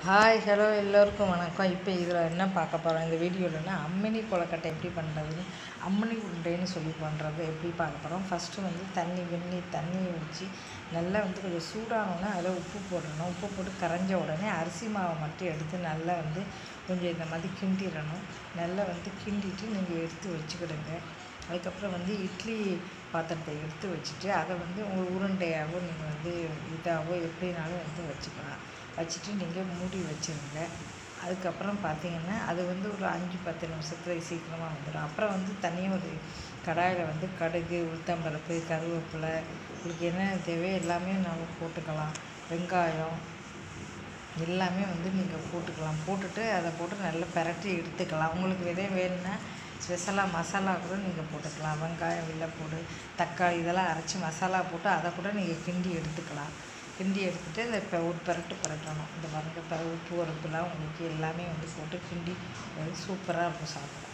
hi hello எல்லோருக்கும் வணக்கம் இப்போ இதில் என்ன பார்க்க போகிறோம் இந்த வீடியோவில்னா அம்மினி கொலக்கட்டை எப்படி பண்ணுறதுன்னு அம்மனி உருண்டைன்னு சொல்லி பண்ணுறது எப்படி பார்க்க போகிறோம் ஃபஸ்ட்டு வந்து தண்ணி வெந்நி தண்ணியை ஊற்றி நல்லா வந்து கொஞ்சம் சூடானோடனே அதில் உப்பு போடணும் உப்பு போட்டு கரைஞ்ச உடனே அரிசி மாவை மட்டும் எடுத்து நல்லா வந்து கொஞ்சம் இந்த மாதிரி கிண்டிடணும் நல்லா வந்து கிண்டிட்டு நீங்கள் எடுத்து வச்சுக்கிடுங்க அதுக்கப்புறம் வந்து இட்லி பாத்திரத்தை எடுத்து வச்சுட்டு அதை வந்து உங்கள் உருண்டையாகவோ நீங்கள் வந்து இதாகவோ எப்படினாலும் வந்து வச்சுக்கலாம் வச்சுட்டு நீங்கள் மூடி வச்சுருங்க அதுக்கப்புறம் பார்த்தீங்கன்னா அது வந்து ஒரு அஞ்சு பத்து நிமிஷத்தில் சீக்கிரமாக வந்துடும் அப்புறம் வந்து தனியாக ஒரு கடாயில் வந்து கடுகு உளுத்தம்பருப்பு கருவேப்பிலை உங்களுக்கு என்ன தேவையோ எல்லாமே நம்ம போட்டுக்கலாம் வெங்காயம் எல்லாமே வந்து நீங்கள் போட்டுக்கலாம் போட்டுட்டு அதை போட்டு நல்லா பிரட்டி எடுத்துக்கலாம் உங்களுக்கு விதை வேணும்னா ஸ்பெஷலாக மசாலா கூட நீங்கள் போட்டுக்கலாம் வெங்காயம் வெள்ளைப்பூடு தக்காளி இதெல்லாம் அரைச்சி மசாலா போட்டு அதை கூட நீங்கள் கிண்டி எடுத்துக்கலாம் கிண்டி எடுத்துகிட்டு அதை இப்போ ஒரு பரட்டு பரட்டணும் இந்த பாருங்க இப்போ உப்பு உரப்புலாம் உங்களுக்கு எல்லாமே வந்து போட்டு கிண்டி சூப்பராக இருக்கும் சாப்பிட